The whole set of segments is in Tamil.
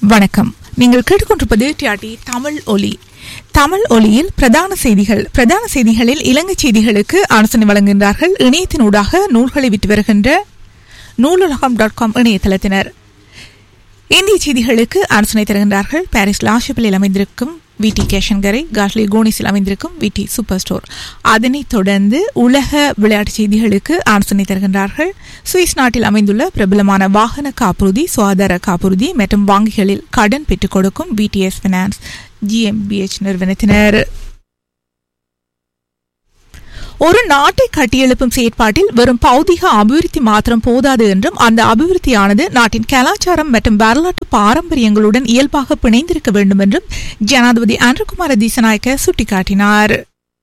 வணக்கம் நீங்கள் கேட்டுக்கொண்டிருப்பது டிஆர்டி தமிழ் ஒலி தமிழ் ஒலியில் பிரதான செய்திகள் பிரதான செய்திகளில் இலங்கை செய்திகளுக்கு ஆலோசனை வழங்குகின்றார்கள் இணையத்தினூடாக நூல்களை விட்டு வருகின்ற நூலுலகம் டாட் காம் இணையதளத்தினர் இந்திய செய்திகளுக்கு ஆலோசனை தருகின்றார்கள் பாரிஸ் லாஷிப்பில் அமைந்திருக்கும் விடி கேஷன்கரை காஷ்லி கோனிஸில் அமைந்திருக்கும் விடி சூப்பர் ஸ்டோர் அதனைத் தொடர்ந்து உலக விளையாட்டுச் செய்திகளுக்கு ஆலோசனை தருகின்றார்கள் சுவிஸ் நாட்டில் அமைந்துள்ள பிரபலமான வாகன காப்புறுதி சுகாதார காப்புறுதி மற்றும் வங்கிகளில் கடன் பெற்றுக் கொடுக்கும் பிடிஎஸ் பினான்ஸ் ஜிஎம்பிஎச் நிறுவனத்தினர் ஒரு நாட்டை கட்டியெழுப்பும் செயற்பாட்டில் வெறும் பௌதிக அபிவிருத்தி மாத்திரம் போதாது என்றும் அந்த அபிவிருத்தியானது நாட்டின் கலாச்சாரம் மற்றும் வரலாற்று பாரம்பரியங்களுடன் இயல்பாக பிணைந்திருக்க வேண்டும் என்றும் ஜனாதிபதி ஆண்ட்ரகுமார திசநாயக்க சுட்டிக்காட்டினார்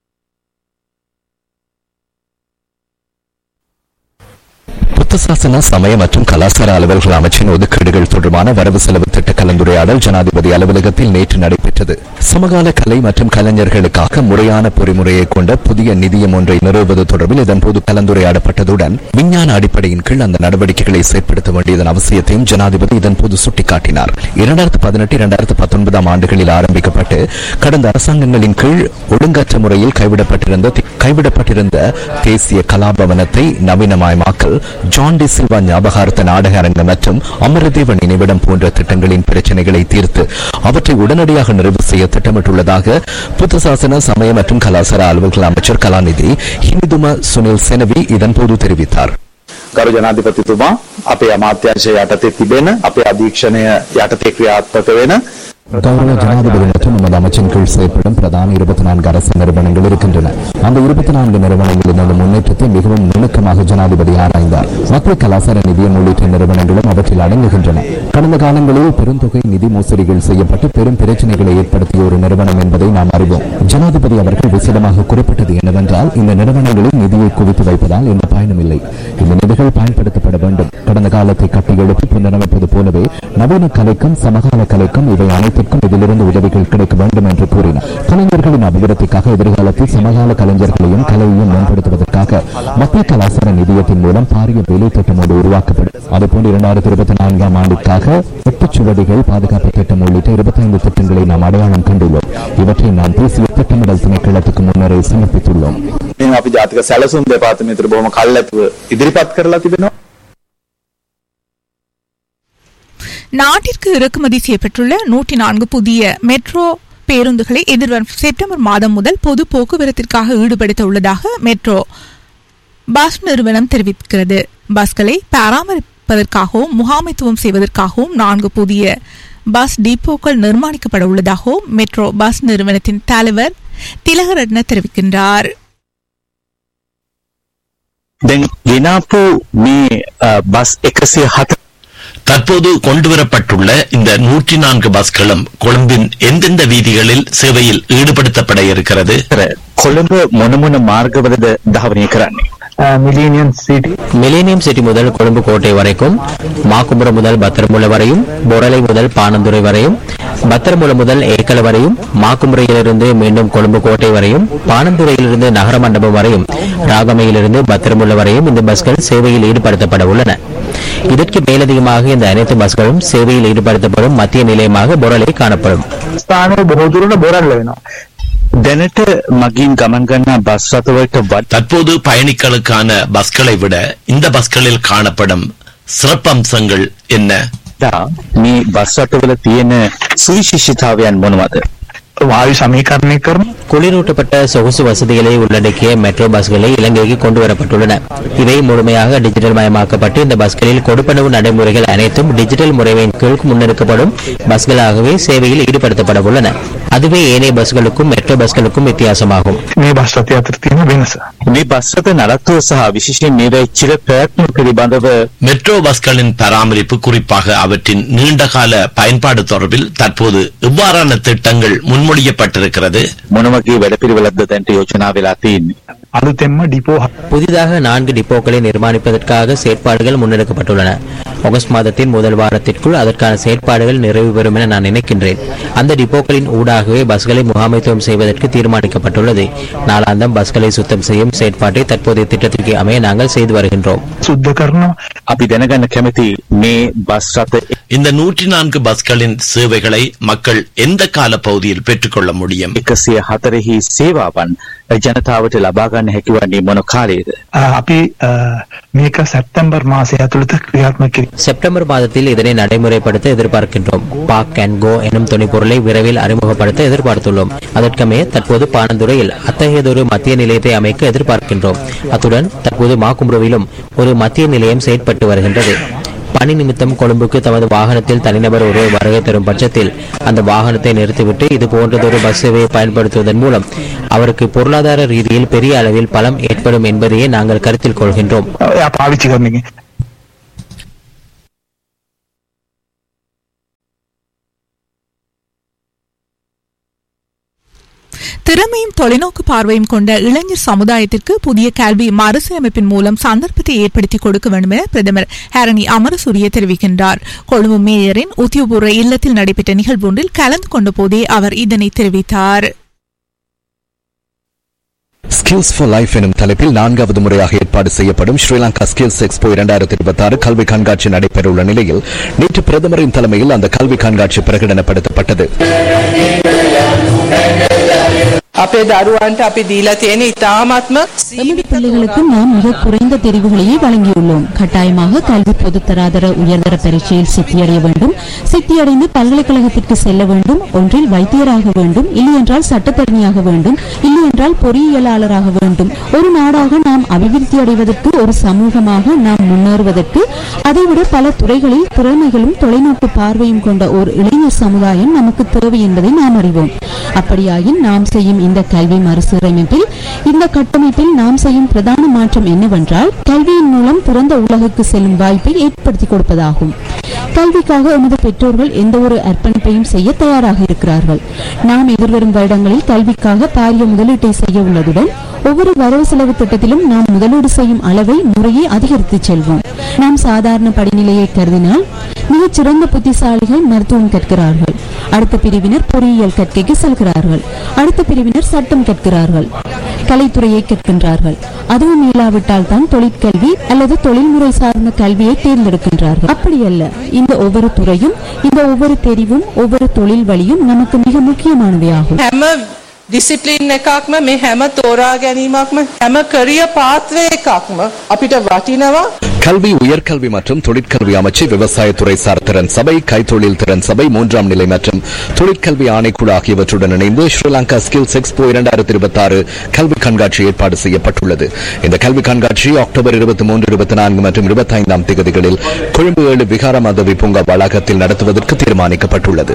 புத்தசாசன சமய மற்றும் கலாச்சார அலுவல்கள் அமைச்சின் ஒதுக்கீடுகள் தொடர்பான வரவு செலவு திட்ட கலந்துரையாடல் ஜனாதிபதி அலுவலகத்தில் நேற்று நடைபெற்றது சமகால கலை மற்றும் கலைஞர்களுக்காக முறையான பொறிமுறையை கொண்ட புதிய நிதியம் ஒன்றை நிறுவுவது தொடர்பில் இதன்போது கலந்துரையாடப்பட்டதுடன் விஞ்ஞான அடிப்படையின் கீழ் அந்த நடவடிக்கைகளை செயற்படுத்த வேண்டியதன் அவசியத்தையும் ஜனாதிபதி இதன்போது சுட்டிக்காட்டினார் இரண்டாயிரத்து பதினெட்டு இரண்டாயிரத்து பத்தொன்பதாம் ஆண்டுகளில் ஆரம்பிக்கப்பட்டு கடந்த அரசாங்கங்களின் கீழ் ஒழுங்கற்ற முறையில் கைவிடப்பட்டிருந்த கைவிடப்பட்டிருந்த தேசிய கலாபவனத்தை நவீனமயமாக்கல் ஜான் டி சில்வா ஞாபகார்த்த நாடக அரங்கம் மற்றும் அமரதேவ நினைவிடம் போன்ற திட்டங்களின் பிரச்சனைகளை தீர்த்து அவற்றை உடனடியாக நிறைவு செய்ய திட்டமிட்டுள்ளதாக புத்தசாசன சமய மற்றும் கலாச்சார அலுவல்கள் அமைச்சர் கலாநிதி ஹிமிதும சுனில் செனவி இதன்போது தெரிவித்தார் ගරු ජනාධිපතිතුමා අපේ අමාත්‍යංශය යටතේ තිබෙන අපේ අධීක්ෂණය යටතේ ක්‍රියාත්මක වෙන கௌரவ ஜனாதிபதி மற்றும் நமது அமைச்சின் கீழ் செயல்படும் பிரதான இருபத்தி நான்கு அரசு நிறுவனங்கள் இருக்கின்றன அந்த இருபத்தி நான்கு நிறுவனங்களின் அந்த முன்னேற்றத்தை மிகவும் நுணுக்கமாக ஜனாதிபதி ஆராய்ந்தார் மத்திய கலாச்சார நிதியம் உள்ளிட்ட நிறுவனங்களும் அவற்றில் அடங்குகின்றன கடந்த காலங்களில் பெருந்தொகை நிதி மோசடிகள் செய்யப்பட்டு பெரும் பிரச்சனைகளை ஏற்படுத்திய ஒரு நிறுவனம் என்பதை நாம் அறிவோம் ஜனாதிபதி அவர்கள் விசேடமாக குறிப்பிட்டது என்னவென்றால் இந்த நிறுவனங்களில் நிதியை குவித்து வைப்பதால் எந்த பயனும் இல்லை இந்த நிதிகள் பயன்படுத்தப்பட வேண்டும் கடந்த காலத்தை கட்டியெழுப்பி புனரமைப்பது போலவே நவீன கலைக்கும் சமகால கலைக்கும் இவை அனைத்திற்கும் இதிலிருந்து உதவிகள் கிடைக்க வேண்டும் என்று கூறினார் கலைஞர்களின் அபிவிருத்திக்காக எதிர்காலத்தில் சமகால கலைஞர்களையும் கலையையும் மேம்படுத்துவதற்காக மத்திய கலாச்சார நிதியத்தின் மூலம் பாரிய வேலை திட்டம் ஒன்று உருவாக்கப்படும் அதுபோன்று இரண்டாயிரத்தி இருபத்தி நான்காம் ஆண்டுக்காக ஒட்டுச்சுவடிகள் பாதுகாப்பு திட்டம் உள்ளிட்ட இருபத்தைந்து திட்டங்களை நாம் அடையாளம் கண்டுள்ளோம் இவற்றை நாம் தேசிய திட்டமிடல் திணைக்களத்துக்கு முன்னரே சமர்ப்பித்துள்ளோம் මේ අපි ජාතික සැලසුම් දෙපාර්තමේන්තුවට බොහොම කල්ැතුව ඉදිරිපත් කරලා තිබෙනවා நாட்டிற்கு இறக்குமதி செய்யப்பட்டுள்ள நூற்றி நான்கு புதிய மெட்ரோ பேருந்துகளை எதிர்வரும் செப்டம்பர் மாதம் முதல் பொது போக்குவரத்திற்காக ஈடுபடுத்த உள்ளதாக மெட்ரோ பஸ் நிறுவனம் தெரிவிக்கிறது பஸ்களை பராமரிப்பதற்காகவும் முகாமைத்துவம் செய்வதற்காகவும் நான்கு புதிய பஸ் டிப்போக்கள் நிர்மாணிக்கப்பட உள்ளதாகவும் மெட்ரோ பஸ் நிறுவனத்தின் தலைவர் திலகரட்ன தெரிவிக்கின்றார் දැන් ගෙනාපු මේ බස් එකසිය හත தற்போது கொண்டுவரப்பட்டுள்ள இந்த நூற்றி நான்கு பஸ்களும் கொழும்பின் எந்தெந்த வீதிகளில் சேவையில் ஈடுபடுத்தப்பட இருக்கிறது කොළඹ මොනමොන මාර්ගවලද ධාවනය කරන්නේ. மில்லேனியம் சிட்டி மிலேனியம் சிட்டி முதல் கொழும்பு கோட்டை வரைக்கும் மாக்கும்புரம் முதல் பத்திரமுல வரையும் பொரலை முதல் பானந்துறை வரையும் பத்திரமுல முதல் ஏக்கல வரையும் மாக்குமுறையிலிருந்து மீண்டும் கொழும்பு கோட்டை வரையும் பானந்துறையிலிருந்து நகர மண்டபம் வரையும் ராகமையிலிருந்து பத்திரமுல வரையும் இந்த பஸ்கள் சேவையில் ஈடுபடுத்தப்பட உள்ளன இதற்கு மேலதிகமாக இந்த அனைத்து பஸ்களும் சேவையில் ஈடுபடுத்தப்படும் மத்திய நிலையமாக பொரலை காணப்படும் ස්ථානය බොහෝදුරට බොරල්ල වෙනවා. දැනට මගින් ගමන් ගන්නා බස් රථවලට වත් தற்போது பயணிகளுக்கான பஸ்களை விட இந்த பஸ்களில் காணப்படும் சிறப்பம்சங்கள் என்ன වඩා මේ බස් රථවල තියෙන සුවිශේෂතාවයන් මොනවද? වායු සමීකරණය කරන குளிரூட்டப்பட்ட சொகுசு வசதிகளை உள்ளடக்கிய மெட்ரோ பஸ்களை இலங்கைக்கு கொண்டு வரப்பட்டுள்ளன இவை முழுமையாக டிஜிட்டல் மயமாக்கப்பட்டு இந்த பஸ்களில் கொடுப்பனவு நடைமுறைகள் அனைத்தும் டிஜிட்டல் முறையின் கீழ் முன்னெடுக்கப்படும் பஸ்களாகவே சேவையில் ஈடுபடுத்தப்பட உள்ளன அதுவே ஏனைய பஸ்களுக்கும் மெட்ரோ பஸ்களுக்கும் வித்தியாசமாகும் මේ බස් රථය අතර තියෙන වෙනස. මේ බස් රථ නඩත්තුව සහ විශේෂයෙන් මේවා චිර ප්‍රයත්න පිළිබඳව மெட்ரோ பஸ்களின் பராமரிப்பு குறிப்பாக அவற்றின் நீண்டகால பயன்பாடு தொடர்பில் தற்போது இவ்வாறான திட்டங்கள் முன்மொழியப்பட்டிருக்கிறது මොන වගේ වැඩපිළිවෙලක්ද දැන්ට යෝජනා වෙලා තියෙන්නේ? අලුතෙන්ම ඩිපෝ புதிதாக நான்கு டிப்போக்களை நிர்மாணிப்பதற்காக செயற்பாடுகள் முன்னெடுக்கப்பட்டுள்ளன ஆகஸ்ட் மாதத்தின் முதல் வாரத்திற்குள் அதற்கான செயற்பாடுகள் நிறைவு பெறும் என நான் நினைக்கின்றேன் அந்த டிப்போக்களின் ஊடாகவே பஸ்களை முகாமைத்துவம் செய்வதற்கு தீர்மானிக்கப்பட்டுள்ளது நாளாந்தம் பஸ்களை சுத்தம் செய்யும் செயற்பாட்டை தற்போதைய திட்டத்திற்கு அமைய நாங்கள் செய்து வருகின்றோம் සුද්ධ කරනවා අපි දැනගන්න කැමති මේ බස් රථ இந்த நூற்றி நான்கு பஸ்களின் சேவைகளை மக்கள் எந்த கால பகுதியில் பெற்றுக்கொள்ள முடியும் එකසිය හතරෙහි සේවාවන් ජනතාවට ලබාගන්න හැකිවන්නේ මොන කාලයේද. අ, අපි අ, මේක සැප්තැම්බර් මාසය ඇතුළත ක්‍රියාත්මක කිරීම செப்டம்பர் மாதத்தில் இதனை நடைமுறைப்படுத்த எதிர்பார்க்கின்றோம் பாக் அண்ட் கோ எனும் துணைப்பொருளை விரைவில் அறிமுகப்படுத்த எதிர்பார்த்துள்ளோம் அதற்கமே தற்போது பானந்துறையில் அத்தகையதொரு மத்திய நிலையத்தை அமைக்க எதிர்பார்க்கின்றோம் அத்துடன் தற்போது மாக்கும்புருவிலும் ஒரு மத்திய நிலையம் செயற்பட்டு வருகின்றது பணி நிமித்தம் கொழும்புக்கு தமது வாகனத்தில் தனிநபர் ஒருவர் வருகை தரும் பட்சத்தில் அந்த வாகனத்தை நிறுத்திவிட்டு இது போன்றதொரு பஸ் சேவையை பயன்படுத்துவதன் மூலம் அவருக்கு பொருளாதார ரீதியில் பெரிய அளவில் பலம் ஏற்படும் என்பதையே நாங்கள் கருத்தில் கொள்கின்றோம் එයා පාවිච්චි කරන එක. திறமையும் தொலைநோக்கு பார்வையும் கொண்ட இளைஞர் சமுதாயத்திற்கு புதிய கல்வி மறுசீரமைப்பின் மூலம் சந்தர்ப்பத்தை ஏற்படுத்தி கொடுக்க வேண்டும் என பிரதமர் ஹரணி அமரசூரிய தெரிவிக்கின்றார் கொழும்பு மேயரின் உத்தியோகபூர்வ இல்லத்தில் நடைபெற்ற நிகழ்வு ஒன்றில் கலந்து கொண்ட போதே அவர் இதனை தெரிவித்தார் ஸ்கில்ஸ் ஃபார் லைஃப் எனும் தலைப்பில் நான்காவது முறையாக ஏற்பாடு செய்யப்படும் ஸ்ரீலங்கா ஸ்கில்ஸ் எக்ஸ்போ இரண்டாயிரத்தி இருபத்தி ஆறு கல்வி கண்காட்சி நடைபெறவுள்ள நிலையில் நேற்று பிரதமரின் தலைமையில் அந்த கல்வி கண்காட்சி பிரகடனப்படுத்தப்பட்டது අපේ දරුවන්ට අපි දීලා තියෙන ඉතාමත්ම எமது பிள்ளைகளுக்கு நாம் மிக குறைந்த தெரிவுகளையே வழங்கியுள்ளோம் கட்டாயமாக கல்வி பொதுத்தராதர உயர்தர பரீட்சையில் சித்தியடைய வேண்டும் சித்தியடைந்து பல்கலைக்கழகத்திற்கு செல்ல வேண்டும் ஒன்றில் வைத்தியராக வேண்டும் இல்லையென்றால் சட்டத்தரணியாக வேண்டும் இல்லையென்றால் பொறியியலாளராக வேண்டும் ஒரு நாடாக நாம் அபிவிருத்தி அடைவதற்கு ஒரு சமூகமாக நாம் முன்னேறுவதற்கு அதைவிட பல துறைகளில் திறமைகளும் தொலைநோக்கு பார்வையும் கொண்ட ஒரு இளைஞர் சமுதாயம் நமக்கு தேவை என்பதை நாம் அறிவோம் அப்படியாயின் நாம் செய்யும் இந்த கல்வி மறுசீரமைப்பில் இந்த கட்டமைப்பில் நாம் செய்யும் பிரதான மாற்றம் என்னவென்றால் கல்வியின் மூலம் பிறந்த உலகுக்கு செல்லும் வாய்ப்பை ஏற்படுத்தி கொடுப்பதாகும் கல்விக்காக எமது பெற்றோர்கள் எந்த ஒரு அர்ப்பணிப்பையும் செய்ய தயாராக இருக்கிறார்கள் நாம் எதிர்வரும் வருடங்களில் கல்விக்காக பாரிய முதலீட்டை செய்ய உள்ளதுடன் ஒவ்வொரு வரவு செலவு திட்டத்திலும் நாம் முதலீடு செய்யும் அளவை முறையே அதிகரித்து செல்வோம் நாம் சாதாரண படிநிலையை கருதினால் மிகச் சிறந்த புத்திசாலிகள் மருத்துவம் கற்கிறார்கள் அடுத்த பிரிவினர் பொறியியல் கற்கைக்கு செல்கிறார்கள் அடுத்த பிரிவினர் சட்டம் கற்கிறார்கள் கலைத்துறையை கற்கின்றார்கள் அதுவும் இல்லாவிட்டால் தான் தொழிற்கல்வி அல்லது தொழில்முறை சார்ந்த கல்வியை தேர்ந்தெடுக்கின்றார்கள் அப்படி அல்ல இந்த ஒவ்வொரு துறையும் இந்த ஒவ்வொரு தெரிவும் ஒவ்வொரு தொழில் வழியும் நமக்கு மிக முக்கியமானவையாகும் හැම ඩිසිප්ලින් එකක්ම මේ හැම තෝරා ගැනීමක්ම හැම කරිය පාත්වය එකක්ම අපිට වටිනවා கல்வி உயர்கல்வி மற்றும் தொழிற்கல்வி அமைச்சு விவசாயத்துறை சார் திறன் சபை கைத்தொழில் திறன் சபை மூன்றாம் நிலை மற்றும் தொழிற்கல்வி ஆணைக்குழு ஆகியவற்றுடன் இணைந்து ஸ்ரீலங்கா ஸ்கில்ஸ் எக்ஸ்போ இரண்டாயிரத்தி இருபத்தி ஆறு கல்வி கண்காட்சி ஏற்பாடு செய்யப்பட்டுள்ளது இந்த கல்வி கண்காட்சி அக்டோபர் இருபத்தி மூன்று இருபத்தி நான்கு மற்றும் இருபத்தி ஐந்தாம் தேதிகளில் கொழும்பு ஏழு விகார மாதவி பூங்கா வளாகத்தில் நடத்துவதற்கு தீர்மானிக்கப்பட்டுள்ளது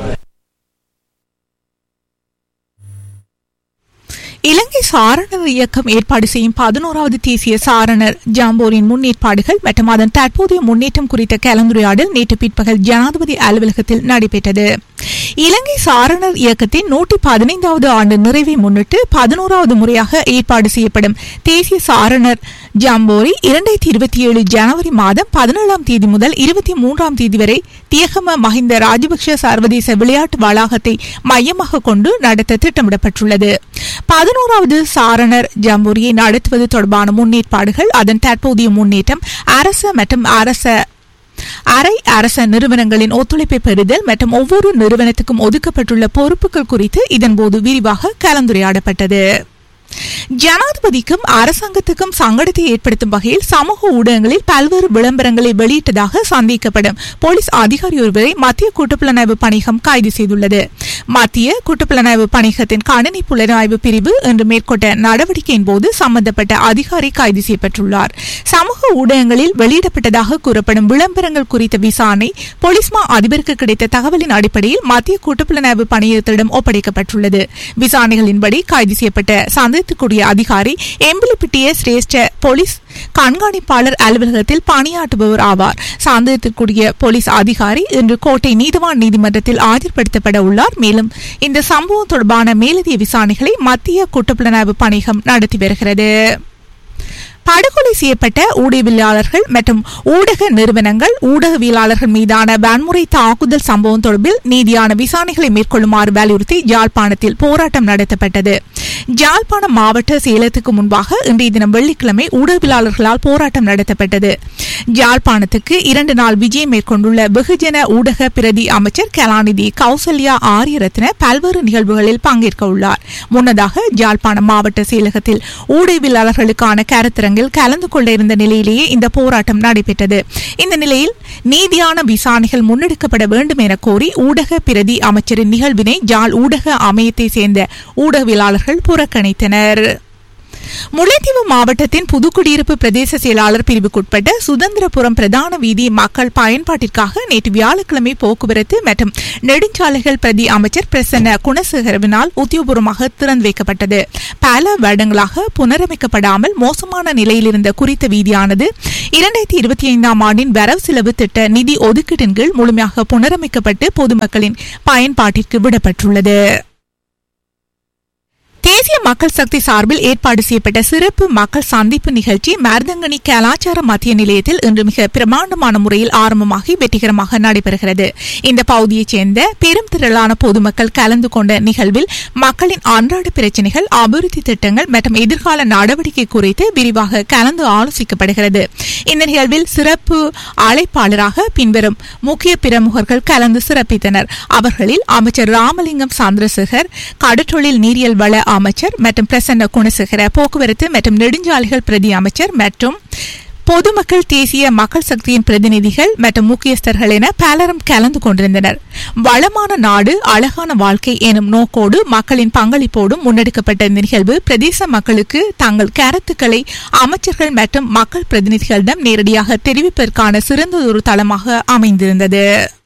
இலங்கை சாரணர் இயக்கம் ஏற்பாடு செய்யும் பதினோராவது தேசிய சாரணர் ஜாம்போரின் முன்னேற்பாடுகள் மற்றும் அதன் தற்போதைய முன்னேற்றம் குறித்த கலந்துரையாடல் நேற்று பிற்பகல் ஜனாதிபதி அலுவலகத்தில் நடைபெற்றது இலங்கை சாரணர் இயக்கத்தின் நூற்றி பதினைந்தாவது ஆண்டு நிறைவை முன்னிட்டு பதினோராவது முறையாக ஏற்பாடு செய்யப்படும் தேசிய சாரணர் ஜாம்போரி இரண்டாயிரத்தி இருபத்தி ஏழு ஜனவரி மாதம் பதினேழாம் தேதி முதல் இருபத்தி மூன்றாம் தேதி வரை தியகம மஹிந்த ராஜபக்ஷ சர்வதேச விளையாட்டு வளாகத்தை மையமாக கொண்டு நடத்த திட்டமிடப்பட்டுள்ளது பதினோராவது சாரணர் ஜாம்போரியை நடத்துவது தொடர்பான முன்னேற்பாடுகள் அதன் தற்போதைய முன்னேற்றம் அரச மற்றும் அரச அரை அரச நிறுவனங்களின் ஒத்துழைப்பை பெறுதல் மற்றும் ஒவ்வொரு நிறுவனத்துக்கும் ஒதுக்கப்பட்டுள்ள பொறுப்புகள் குறித்து இதன்போது விரிவாக கலந்துரையாடப்பட்டது ஜனாதிபதிக்கும் அரசாங்கத்துக்கும் சங்கடத்தை ஏற்படுத்தும் வகையில் சமூக ஊடகங்களில் பல்வேறு விளம்பரங்களை வெளியிட்டதாக சந்தேகிக்கப்படும் போலீஸ் அதிகாரி ஒருவரை மத்திய குற்றப்புலனாய்வு பணிகம் கைது செய்துள்ளது மத்திய குற்றப்புலனாய்வு பணிகத்தின் கணினி புலனாய்வு பிரிவு இன்று மேற்கொண்ட நடவடிக்கையின் போது சம்பந்தப்பட்ட அதிகாரி கைது செய்யப்பட்டுள்ளார் சமூக ஊடகங்களில் வெளியிடப்பட்டதாக கூறப்படும் விளம்பரங்கள் குறித்த விசாரணை போலீஸ் மா அதிபருக்கு கிடைத்த தகவலின் அடிப்படையில் மத்திய குற்றப்புலனாய்வு பணியகத்திடம் ஒப்படைக்கப்பட்டுள்ளது விசாரணைகளின்படி கைது செய்யப்பட்ட சந்தேகத்துக்குரிய அதிகாரி எம்பிலிப்பிட்டிய சிரேஷ்ட போலீஸ் கண்காணிப்பாளர் அலுவலகத்தில் பணியாற்றுபவர் ஆவார் சந்தேகத்திற்குரிய போலீஸ் அதிகாரி இன்று கோட்டை நீதிவான் நீதிமன்றத்தில் ஆஜர்படுத்தப்பட உள்ளார் மேலும் இந்த சம்பவம் தொடர்பான மேலதிக விசாரணைகளை மத்திய குற்றப்புலனாய்வு பணிகம் நடத்தி வருகிறது படுகொலை செய்யப்பட்ட ஊடகவியலாளர்கள் மற்றும் ஊடக நிறுவனங்கள் ஊடகவியலாளர்கள் மீதான வன்முறை தாக்குதல் சம்பவம் தொடர்பில் நீதியான விசாரணைகளை மேற்கொள்ளுமாறு வலியுறுத்தி ஜாழ்ப்பாணத்தில் போராட்டம் நடத்தப்பட்டது ஜாழ்ப்பாணம் மாவட்ட சேலத்துக்கு முன்பாக இன்றைய தினம் வெள்ளிக்கிழமை ஊடகவியலாளர்களால் போராட்டம் நடத்தப்பட்டது ஜாழ்ப்பாணத்துக்கு இரண்டு நாள் விஜயம் மேற்கொண்டுள்ள வெகுஜன ஊடக பிரதி அமைச்சர் கலாநிதி கௌசல்யா ஆரியரத்ன பல்வேறு நிகழ்வுகளில் பங்கேற்க உள்ளார் முன்னதாக ஜாழ்ப்பாணம் மாவட்ட செயலகத்தில் ஊடகவியலாளர்களுக்கான கருத்தரங்கில் கலந்து கொள்ள இருந்த நிலையிலேயே இந்த போராட்டம் நடைபெற்றது இந்த நிலையில் நீதியான விசாரணைகள் முன்னெடுக்கப்பட வேண்டும் என கோரி ஊடக பிரதி அமைச்சரின் நிகழ்வினை ஜாழ் ஊடக அமையத்தை சேர்ந்த ஊடகவியலாளர்கள் புறக்கணித்தனர் முல்லைத்தீவு மாவட்டத்தின் புதுக்குடியிருப்பு பிரதேச செயலாளர் பிரிவுக்குட்பட்ட சுதந்திரபுரம் பிரதான வீதி மக்கள் பயன்பாட்டிற்காக நேற்று வியாழக்கிழமை போக்குவரத்து மற்றும் நெடுஞ்சாலைகள் பிரதி அமைச்சர் பிரசன்ன குணசேகரவினால் உத்தியோகபூர்வமாக திறந்து வைக்கப்பட்டது பல வருடங்களாக புனரமைக்கப்படாமல் மோசமான நிலையில் இருந்த குறித்த வீதியானது இரண்டாயிரத்தி இருபத்தி ஐந்தாம் ஆண்டின் வரவு செலவு திட்ட நிதி ஒதுக்கீட்டின் கீழ் முழுமையாக புனரமைக்கப்பட்டு பொதுமக்களின் பயன்பாட்டிற்கு விடப்பட்டுள்ளது தேசிய மக்கள் சக்தி சார்பில் ஏற்பாடு செய்யப்பட்ட சிறப்பு மக்கள் சந்திப்பு நிகழ்ச்சி மருதங்கனி கலாச்சார மத்திய நிலையத்தில் இன்று மிக பிரமாண்டமான முறையில் ஆரம்பமாகி வெற்றிகரமாக நடைபெறுகிறது இந்த பகுதியைச் சேர்ந்த பெரும் திரளான பொதுமக்கள் கலந்து கொண்ட நிகழ்வில் மக்களின் அன்றாட பிரச்சினைகள் அபிவிருத்தி திட்டங்கள் மற்றும் எதிர்கால நடவடிக்கை குறித்து விரிவாக கலந்து ஆலோசிக்கப்படுகிறது இந்த நிகழ்வில் சிறப்பு அழைப்பாளராக பின்வரும் முக்கிய பிரமுகர்கள் கலந்து சிறப்பித்தனர் அவர்களில் அமைச்சர் ராமலிங்கம் சந்திரசேகர் கடற்றொழில் நீரியல் வள அமைச்சர் மற்றும் பிரசன்ன குணசேகர போக்குவரத்து மற்றும் நெடுஞ்சாலைகள் பிரதி அமைச்சர் மற்றும் பொதுமக்கள் தேசிய மக்கள் சக்தியின் பிரதிநிதிகள் மற்றும் முக்கியஸ்தர்கள் என பலரும் கலந்து கொண்டிருந்தனர் வளமான நாடு அழகான வாழ்க்கை எனும் நோக்கோடு மக்களின் பங்களிப்போடும் முன்னெடுக்கப்பட்ட இந்த நிகழ்வு பிரதேச மக்களுக்கு தங்கள் கருத்துக்களை அமைச்சர்கள் மற்றும் மக்கள் பிரதிநிதிகளிடம் நேரடியாக தெரிவிப்பதற்கான சிறந்ததொரு தளமாக அமைந்திருந்தது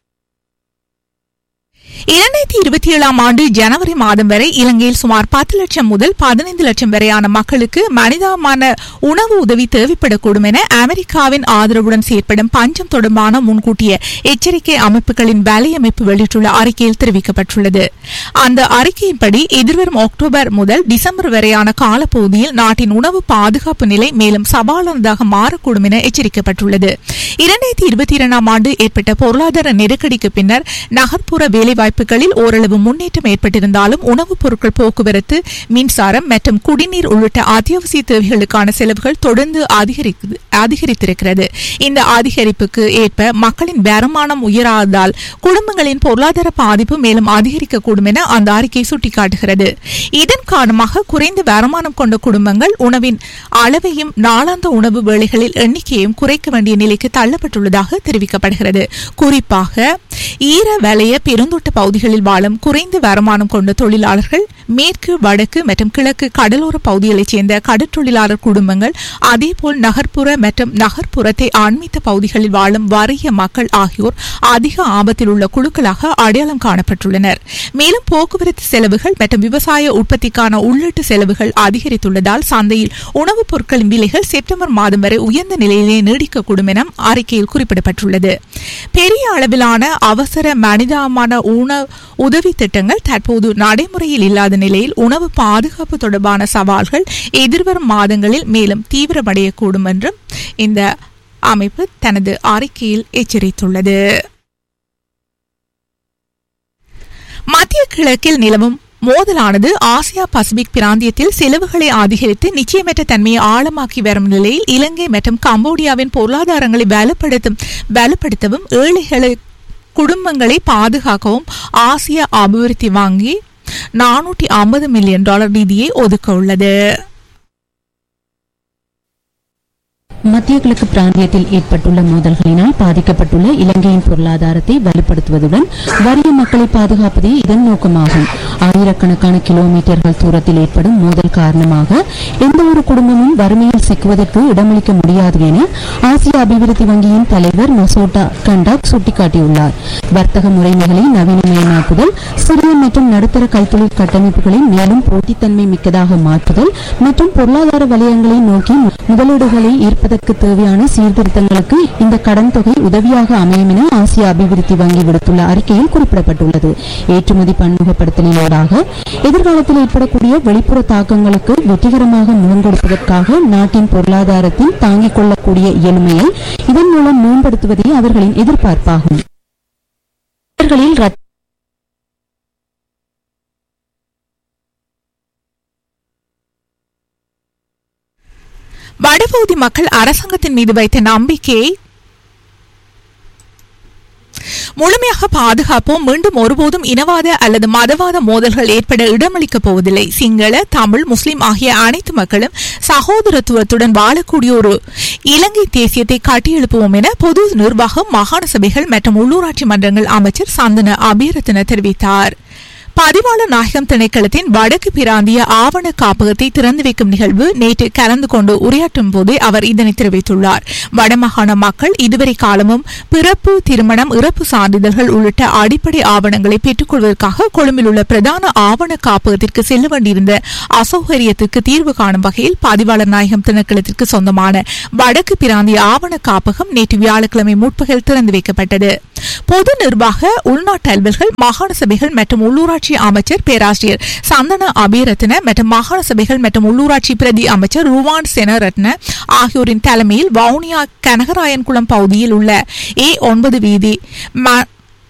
இரண்டாயிரத்தி இருபத்தி ஏழாம் ஆண்டு ஜனவரி மாதம் வரை இலங்கையில் சுமார் பத்து லட்சம் முதல் பதினைந்து லட்சம் வரையான மக்களுக்கு மனிதமான உணவு உதவி தேவைப்படக்கூடும் என அமெரிக்காவின் ஆதரவுடன் செயற்படும் பஞ்சம் தொடர்பான முன்கூட்டிய எச்சரிக்கை அமைப்புகளின் வலையமைப்பு வெளியிட்டுள்ள அறிக்கையில் தெரிவிக்கப்பட்டுள்ளது அந்த அறிக்கையின்படி எதிர்வரும் அக்டோபர் முதல் டிசம்பர் வரையான காலப்பகுதியில் நாட்டின் உணவு பாதுகாப்பு நிலை மேலும் சவாலானதாக மாறக்கூடும் என எச்சரிக்கப்பட்டுள்ளது இரண்டாயிரத்தி இருபத்தி இரண்டாம் ஆண்டு ஏற்பட்ட பொருளாதார நெருக்கடிக்கு பின்னர் நகர்ப்புற வேலைவாய்ப்புகளில் ஓரளவு முன்னேற்றம் ஏற்பட்டிருந்தாலும் உணவுப் பொருட்கள் போக்குவரத்து மின்சாரம் மற்றும் குடிநீர் உள்ளிட்ட அத்தியாவசிய தேவைகளுக்கான செலவுகள் தொடர்ந்து அதிகரிக்கு- அதிகரித்திருக்கிறது இந்த அதிகரிப்புக்கு ஏற்ப மக்களின் வருமானம் உயராததால் குடும்பங்களின் பொருளாதார பாதிப்பு மேலும் அதிகரிக்கக்கூடும் என அந்த அறிக்கை சுட்டிக்காட்டுகிறது இதன் காரணமாக குறைந்த வருமானம் கொண்ட குடும்பங்கள் உணவின் அளவையும் நாளாந்த உணவு வேளைகளில் எண்ணிக்கையும் குறைக்க வேண்டிய நிலைக்கு தள்ளப்பட்டுள்ளதாக தெரிவிக்கப்படுகிறது குறிப்பாக ஈர வலய பெருந்தோட்ட பகுதிகளில் வாழும் குறைந்த வருமானம் கொண்ட தொழிலாளர்கள் மேற்கு வடக்கு மற்றும் கிழக்கு கடலோர பகுதிகளைச் சேர்ந்த கடற்றொழிலாளர் குடும்பங்கள் அதேபோல் நகர்ப்புற மற்றும் நகர்ப்புறத்தை ஆன்மீக பகுதிகளில் வாழும் வறிய மக்கள் ஆகியோர் அதிக ஆபத்தில் உள்ள குழுக்களாக அடையாளம் காணப்பட்டுள்ளனர் மேலும் போக்குவரத்து செலவுகள் மற்றும் விவசாய உற்பத்திக்கான உள்ளீட்டு செலவுகள் அதிகரித்துள்ளதால் சந்தையில் உணவுப் பொருட்களின் விலைகள் செப்டம்பர் மாதம் வரை உயர்ந்த நிலையிலே நீடிக்கக்கூடும் என அறிக்கையில் குறிப்பிடப்பட்டுள்ளது பெரிய அளவிலான அவசர மனிதாமான உண உதவி திட்டங்கள் தற்போது நடைமுறையில் இல்லாத நிலையில் உணவு பாதுகாப்பு தொடர்பான சவால்கள் எதிர்வரும் மாதங்களில் மேலும் தீவிரமடையக்கூடும் என்றும் இந்த அமைப்பு தனது அறிக்கையில் எச்சரித்துள்ளது மத்திய கிழக்கில் நிலவும் மோதலானது ஆசியா பசிபிக் பிராந்தியத்தில் செலவுகளை அதிகரித்து நிச்சயமற்ற தன்மையை ஆழமாக்கி வரும் நிலையில் இலங்கை மற்றும் கம்போடியாவின் பொருளாதாரங்களை வலுப்படுத்தும் வலுப்படுத்தவும் ஏழைகளை குடும்பங்களை பாதுகாக்கவும் ஆசிய அபிவிருத்தி வாங்கி நானூற்றி ஐம்பது மில்லியன் டாலர் நிதியை ஒதுக்க உள்ளது மத்திய கிழக்கு பிராந்தியத்தில் ஏற்பட்டுள்ள மோதல்களினால் பாதிக்கப்பட்டுள்ள இலங்கையின் பொருளாதாரத்தை வலுப்படுத்துவதுடன் வறிய மக்களை பாதுகாப்பதே இதன் நோக்கமாகும் ஆயிரக்கணக்கான கிலோமீட்டர்கள் தூரத்தில் ஏற்படும் மோதல் காரணமாக எந்த ஒரு குடும்பமும் வறுமையில் சிக்குவதற்கு இடமளிக்க முடியாது என ஆசிய அபிவிருத்தி வங்கியின் தலைவர் மசோட்டா கண்டாக் சுட்டிக்காட்டியுள்ளார் வர்த்தக முறைமைகளை நவீனமயமாக்குதல் சிறிய மற்றும் நடுத்தர கைத்தொழில் கட்டமைப்புகளை மேலும் போட்டித்தன்மை மிக்கதாக மாற்றுதல் மற்றும் பொருளாதார வலயங்களை நோக்கி முதலீடுகளை ஈர்ப்பதற்கு தேவையான சீர்திருத்தங்களுக்கு இந்த கடன் தொகை உதவியாக அமையும் என ஆசிய அபிவிருத்தி வங்கி விடுத்துள்ள அறிக்கையில் குறிப்பிடப்பட்டுள்ளது ஏற்றுமதி பன்முகப்படுத்தலினூடாக எதிர்காலத்தில் ஏற்படக்கூடிய வெளிப்புற தாக்கங்களுக்கு வெற்றிகரமாக முகங்கொடுப்பதற்காக நாட்டின் பொருளாதாரத்தில் தாங்கிக் கொள்ளக்கூடிய இயலுமையை இதன் மூலம் மேம்படுத்துவதே அவர்களின் எதிர்பார்ப்பாகும் இவர்களில் ரத்- வடபகுதி மக்கள் அரசாங்கத்தின் மீது வைத்த நம்பிக்கையை முழுமையாக பாதுகாப்போம் மீண்டும் ஒருபோதும் இனவாத அல்லது மதவாத மோதல்கள் ஏற்பட இடமளிக்கப் போவதில்லை சிங்கள தமிழ் முஸ்லிம் ஆகிய அனைத்து மக்களும் சகோதரத்துவத்துடன் வாழக்கூடிய ஒரு இலங்கை தேசியத்தை கட்டியெழுப்புவோம் என பொது நிர்வாகம் மாகாண சபைகள் மற்றும் உள்ளூராட்சி மன்றங்கள் அமைச்சர் சந்தன அபிரத்ன தெரிவித்தார் பதிவாளர் நாயகம் திணைக்களத்தின் வடக்கு பிராந்திய ஆவண காப்பகத்தை திறந்து வைக்கும் நிகழ்வு நேற்று கலந்து கொண்டு உரையாற்றும் போது அவர் இதனை தெரிவித்துள்ளார் வடமாகாண மக்கள் இதுவரை காலமும் பிறப்பு திருமணம் இறப்பு சான்றிதழ்கள் உள்ளிட்ட அடிப்படை ஆவணங்களை பெற்றுக்கொள்வதற்காக கொழும்பில் உள்ள பிரதான ஆவண காப்பகத்திற்கு செல்ல வேண்டியிருந்த அசௌகரியத்துக்கு தீர்வு காணும் வகையில் பதிவாளர் நாயகம் திணைக்களத்திற்கு சொந்தமான வடக்கு பிராந்திய ஆவண காப்பகம் நேற்று வியாழக்கிழமை முற்பகல் திறந்து வைக்கப்பட்டது பொது நிர்வாக உள்நாட்டு அலுவல்கள் மாகாண சபைகள் மற்றும் உள்ளூராட்சி அமைச்சர் பேராசிரியர் சந்தன அபிரத்ன மற்றும் மாகாண சபைகள் மற்றும் உள்ளூராட்சி பிரதி அமைச்சர் ருவான் செனரத்ன ஆகியோரின் தலைமையில் வவுனியா கனகராயன்குளம் பகுதியில் உள்ள ஏ ஒன்பது வீதி ம-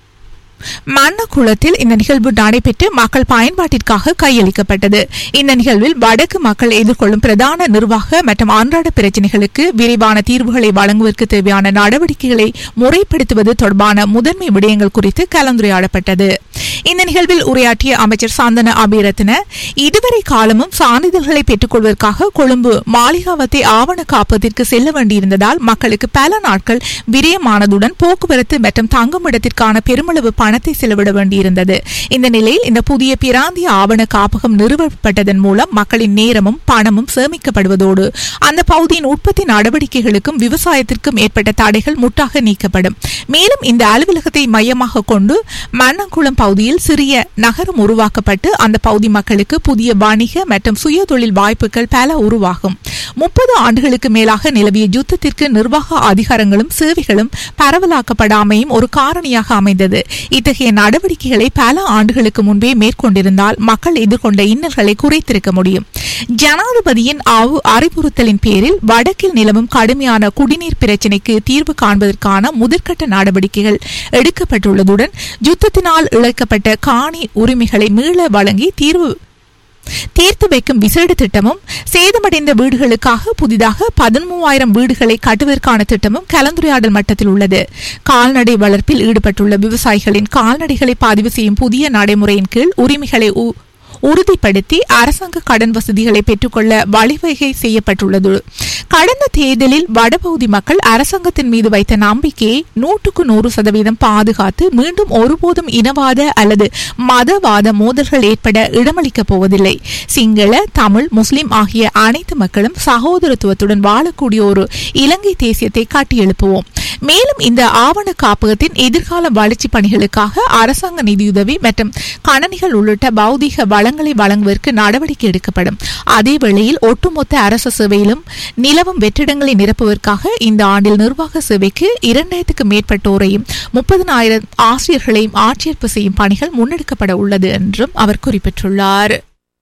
மன்னகுளத்தில் இந்த நிகழ்வு நடைபெற்று மக்கள் பயன்பாட்டிற்காக கையளிக்கப்பட்டது இந்த நிகழ்வில் வடக்கு மக்கள் எதிர்கொள்ளும் பிரதான நிர்வாக மற்றும் அன்றாட பிரச்சினைகளுக்கு விரைவான தீர்வுகளை வழங்குவதற்கு தேவையான நடவடிக்கைகளை முறைப்படுத்துவது தொடர்பான முதன்மை விடயங்கள் குறித்து கலந்துரையாடப்பட்டது இந்த நிகழ்வில் உரையாற்றிய அமைச்சர் சாந்தன அபிரத்ன இதுவரை காலமும் சான்றிதழ்களை பெற்றுக் கொள்வதற்காக கொழும்பு மாளிகாவத்தை ஆவண காப்பதற்கு செல்ல வேண்டியிருந்ததால் மக்களுக்கு பல நாட்கள் விரயமானதுடன் போக்குவரத்து மற்றும் தங்குமிடத்திற்கான பெருமளவு பணத்தை செலவிட வேண்டியிருந்தது இந்த நிலையில் இந்த புதிய பிராந்திய ஆவண காப்பகம் நிறுவப்பட்டதன் மூலம் மக்களின் நேரமும் பணமும் சேமிக்கப்படுவதோடு அந்த பகுதியின் உற்பத்தி நடவடிக்கைகளுக்கும் விவசாயத்திற்கும் ஏற்பட்ட தடைகள் முற்றாக நீக்கப்படும் மேலும் இந்த அலுவலகத்தை மையமாக கொண்டு மன்னங்குளம் பகுதியில் சிறிய நகரம் உருவாக்கப்பட்டு அந்த பகுதி மக்களுக்கு புதிய வணிக மற்றும் சுயதொழில் வாய்ப்புகள் பல உருவாகும் முப்பது ஆண்டுகளுக்கு மேலாக நிலவிய யுத்தத்திற்கு நிர்வாக அதிகாரங்களும் சேவைகளும் பரவலாக்கப்படாமையும் ஒரு காரணியாக அமைந்தது இத்தகைய நடவடிக்கைகளை பல ஆண்டுகளுக்கு முன்பே மேற்கொண்டிருந்தால் மக்கள் எதிர்கொண்ட இன்னல்களை குறைத்திருக்க முடியும் ஜனாதிபதியின் ஆவு- அறிவுறுத்தலின் பேரில் வடக்கில் நிலவும் கடுமையான குடிநீர் பிரச்சினைக்கு தீர்வு காண்பதற்கான முதற்கட்ட நடவடிக்கைகள் எடுக்கப்பட்டுள்ளதுடன் யுத்தத்தினால் இழக்கப்பட்ட காணி உரிமைகளை மீள வழங்கி தீர்வு தீர்த்து வைக்கும் விசேட திட்டமும் சேதமடைந்த வீடுகளுக்காக புதிதாக பதிமூவாயிரம் வீடுகளை கட்டுவதற்கான திட்டமும் கலந்துரையாடல் மட்டத்தில் உள்ளது கால்நடை வளர்ப்பில் ஈடுபட்டுள்ள விவசாயிகளின் கால்நடைகளை பதிவு செய்யும் புதிய நடைமுறையின் கீழ் உரிமைகளை உ- உறுதிப்படுத்தி அரசாங்க கடன் வசதிகளை பெற்றுக்கொள்ள வழிவகை செய்யப்பட்டுள்ளது கடந்த தேர்தலில் வடபகுதி மக்கள் அரசாங்கத்தின் மீது வைத்த நம்பிக்கையை நூற்றுக்கு நூறு சதவீதம் பாதுகாத்து மீண்டும் ஒருபோதும் இனவாத அல்லது மதவாத மோதல்கள் ஏற்பட இடமளிக்கப் போவதில்லை சிங்கள தமிழ் முஸ்லிம் ஆகிய அனைத்து மக்களும் சகோதரத்துவத்துடன் வாழக்கூடிய ஒரு இலங்கை தேசியத்தை காட்டியெழுப்புவோம் மேலும் இந்த ஆவண காப்பகத்தின் எதிர்கால வளர்ச்சி பணிகளுக்காக அரசாங்க நிதியுதவி மற்றும் கணனிகள் உள்ளிட்ட பௌதீக வளங்களை வழங்குவதற்கு நடவடிக்கை எடுக்கப்படும் அதே வேளையில் ஒட்டுமொத்த அரசு சேவையிலும் நிலவும் வெற்றிடங்களை நிரப்புவதற்காக இந்த ஆண்டில் நிர்வாக சேவைக்கு இரண்டாயிரத்துக்கு மேற்பட்டோரையும் முப்பதனாயிரம் ஆசிரியர்களையும் ஆட்சேர்ப்பு செய்யும் பணிகள் முன்னெடுக்கப்பட உள்ளது என்றும் அவர் குறிப்பிட்டுள்ளார்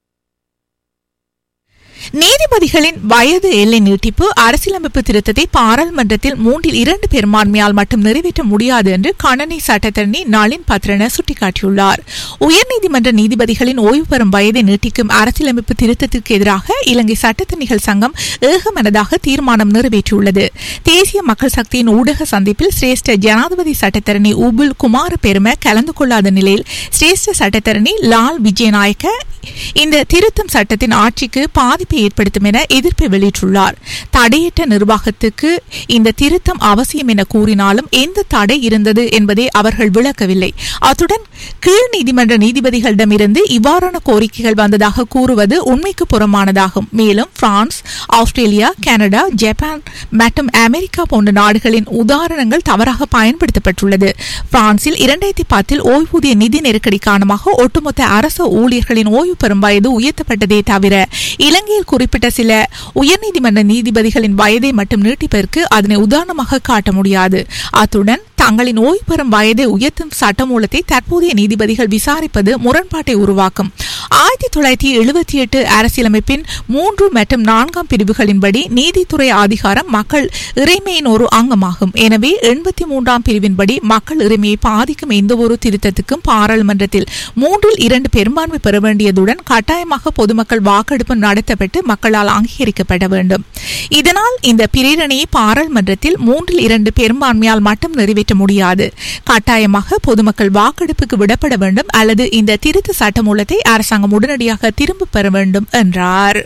நீதிபதிகளின் வயது எல்லை நீட்டிப்பு அரசியலமைப்பு திருத்தத்தை பாராளுமன்றத்தில் மூன்றில் இரண்டு பெரும்பான்மையால் மட்டும் நிறைவேற்ற முடியாது என்று கணனி சட்டத்தரணி நளின் பத்ரன சுட்டிக்காட்டியுள்ளார் உயர்நீதிமன்ற நீதிபதிகளின் ஓய்வு பெறும் வயதை நீட்டிக்கும் அரசியலமைப்பு திருத்தத்திற்கு எதிராக இலங்கை சட்டத்தணிகள் சங்கம் ஏகமனதாக தீர்மானம் நிறைவேற்றியுள்ளது தேசிய மக்கள் சக்தியின் ஊடக சந்திப்பில் சிரேஷ்ட ஜனாதிபதி சட்டத்தரணி உபுல் குமார பெரும கலந்து கொள்ளாத நிலையில் சிரேஷ்ட சட்டத்தரணி லால் விஜயநாயக்க இந்த திருத்தம் சட்டத்தின் ஆட்சிக்கு பாதிப்பை ஏற்படுத்தும் என எதிர்ப்பை வெளியிட்டுள்ளார் தடையற்ற நிர்வாகத்துக்கு இந்த திருத்தம் அவசியம் என கூறினாலும் எந்த தடை இருந்தது என்பதை அவர்கள் விளக்கவில்லை அத்துடன் கீழ் நீதிமன்ற நீதிபதிகளிடமிருந்து இவ்வாறான கோரிக்கைகள் வந்ததாக கூறுவது உண்மைக்கு புறமானதாகும் மேலும் பிரான்ஸ் ஆஸ்திரேலியா கனடா ஜப்பான் மற்றும் அமெரிக்கா போன்ற நாடுகளின் உதாரணங்கள் தவறாக பயன்படுத்தப்பட்டுள்ளது பிரான்சில் இரண்டாயிரத்தி பத்தில் ஓய்வூதிய நிதி நெருக்கடி காரணமாக ஒட்டுமொத்த அரசு ஊழியர்களின் ஓய்வு பெறும் வயது உயர்த்தப்பட்டதே தவிர இலங்கையில் குறிப்பிட்ட சில உயர்நீதிமன்ற நீதிபதிகளின் வயதை மட்டும் நீட்டிப்பதற்கு அதனை உதாரணமாக காட்ட முடியாது அத்துடன் தங்களின் ஓய்வு பெறும் வயதை உயர்த்தும் சட்டமூலத்தை தற்போதைய நீதிபதிகள் விசாரிப்பது முரண்பாட்டை உருவாக்கும் ஆயிரத்தி தொள்ளாயிரத்தி எழுபத்தி எட்டு அரசியலமைப்பின் மூன்று மற்றும் நான்காம் பிரிவுகளின்படி நீதித்துறை அதிகாரம் மக்கள் இறைமையின் ஒரு அங்கமாகும் எனவே எண்பத்தி மூன்றாம் பிரிவின்படி மக்கள் உரிமையை பாதிக்கும் எந்த ஒரு திருத்தத்துக்கும் பாராளுமன்றத்தில் மூன்றில் இரண்டு பெரும்பான்மை பெற வேண்டியதுடன் கட்டாயமாக பொதுமக்கள் வாக்கெடுப்பு நடத்தப்பட்டு மக்களால் அங்கீகரிக்கப்பட வேண்டும் இதனால் இந்த பிரேரணையை பாராளுமன்றத்தில் மூன்றில் இரண்டு பெரும்பான்மையால் மட்டும் நிறைவேற்ற முடியாது கட்டாயமாக பொதுமக்கள் வாக்கெடுப்புக்கு விடப்பட வேண்டும் அல்லது இந்த திருத்த சட்டமூலத்தை அரசாங்கம் உடனடியாக திரும்பப் பெற வேண்டும் என்றார்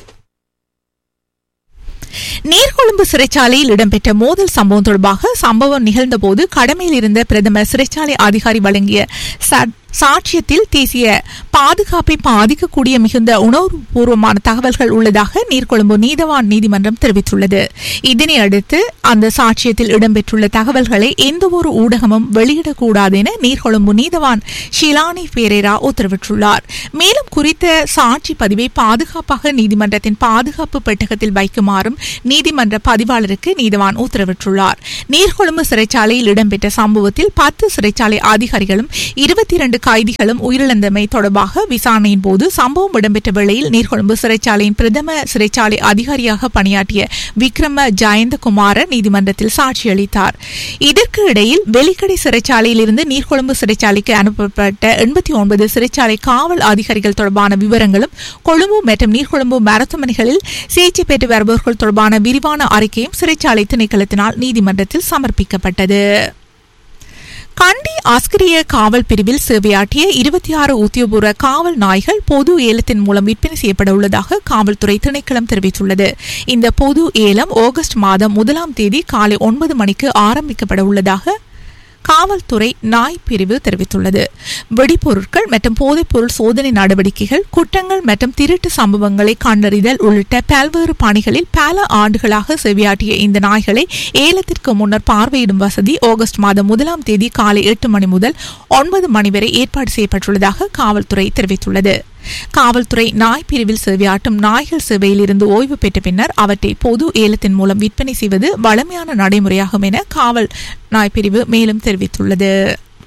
நீர்கொழும்பு சிறைச்சாலையில் இடம்பெற்ற மோதல் சம்பவம் தொடர்பாக சம்பவம் நிகழ்ந்தபோது கடமையில் இருந்த பிரதமர் சிறைச்சாலை அதிகாரி வழங்கிய ச- சாட்சியத்தில் தேசிய பாதுகாப்பை பாதிக்கக்கூடிய மிகுந்த உணர்வுபூர்வமான தகவல்கள் உள்ளதாக நீர்கொழும்பு நீதவான் நீதிமன்றம் தெரிவித்துள்ளது இதனை அடுத்து அந்த சாட்சியத்தில் இடம்பெற்றுள்ள தகவல்களை எந்தவொரு ஊடகமும் வெளியிடக்கூடாது என நீர்கொழும்பு நீதவான் ஷிலானி பேரேரா உத்தரவிட்டுள்ளார் மேலும் குறித்த சாட்சி பதிவை பாதுகாப்பாக நீதிமன்றத்தின் பாதுகாப்பு பெட்டகத்தில் வைக்குமாறும் நீதிமன்ற பதிவாளருக்கு நீதிவான் உத்தரவிட்டுள்ளார் நீர்கொழும்பு சிறைச்சாலையில் இடம்பெற்ற சம்பவத்தில் பத்து சிறைச்சாலை அதிகாரிகளும் இருபத்தி இரண்டு கைதிகளும் உயிரிழந்தமை தொடர்பாக விசாரணையின் போது சம்பவம் இடம்பெற்ற வேளையில் நீர்கொழும்பு சிறைச்சாலையின் பிரதம சிறைச்சாலை அதிகாரியாக பணியாற்றிய விக்ரம ஜயந்தகுமார நீதிமன்றத்தில் சாட்சியளித்தார் இதற்கு இடையில் வெலிக்கடை சிறைச்சாலையில் இருந்து நீர்கொழும்பு சிறைச்சாலைக்கு அனுப்பப்பட்ட எண்பத்தி ஒன்பது சிறைச்சாலை காவல் அதிகாரிகள் தொடர்பான விவரங்களும் கொழும்பு மற்றும் நீர்கொழும்பு மருத்துவமனைகளில் சிகிச்சை பெற்று வருபவர்கள் தொடர்பான விரிவான அறிக்கையும் சிறைச்சாலை திணைக்களத்தினால் நீதிமன்றத்தில் சமர்ப்பிக்கப்பட்டது கண்டி ஆஸ்கிரிய காவல் பிரிவில் சேவையாற்றிய இருபத்தி ஆறு உத்தியோகபூர்வ காவல் நாய்கள் பொது ஏலத்தின் மூலம் விற்பனை செய்யப்பட உள்ளதாக காவல்துறை திணைக்களம் தெரிவித்துள்ளது இந்த பொது ஏலம் ஆகஸ்ட் மாதம் முதலாம் தேதி காலை ஒன்பது மணிக்கு ஆரம்பிக்கப்பட உள்ளதாக காவல்துறை நாய் பிரிவு தெரிவித்துள்ளது வெடிப்பொருட்கள் மற்றும் போதைப்பொருள் சோதனை நடவடிக்கைகள் குற்றங்கள் மற்றும் திருட்டு சம்பவங்களை கண்டறிதல் உள்ளிட்ட பல்வேறு பணிகளில் பல ஆண்டுகளாக செவியாற்றிய இந்த நாய்களை ஏலத்திற்கு முன்னர் பார்வையிடும் வசதி ஆகஸ்ட் மாதம் முதலாம் தேதி காலை எட்டு மணி முதல் ஒன்பது மணி வரை ஏற்பாடு செய்யப்பட்டுள்ளதாக காவல்துறை தெரிவித்துள்ளது காவல்துறை நாய் பிரிவில் சேவையாற்றும் நாய்கள் சேவையில் இருந்து ஓய்வு பெற்ற பின்னர் அவற்றை பொது ஏலத்தின் மூலம் விற்பனை செய்வது வழமையான நடைமுறையாகும் என காவல் நாய் பிரிவு மேலும் தெரிவித்துள்ளது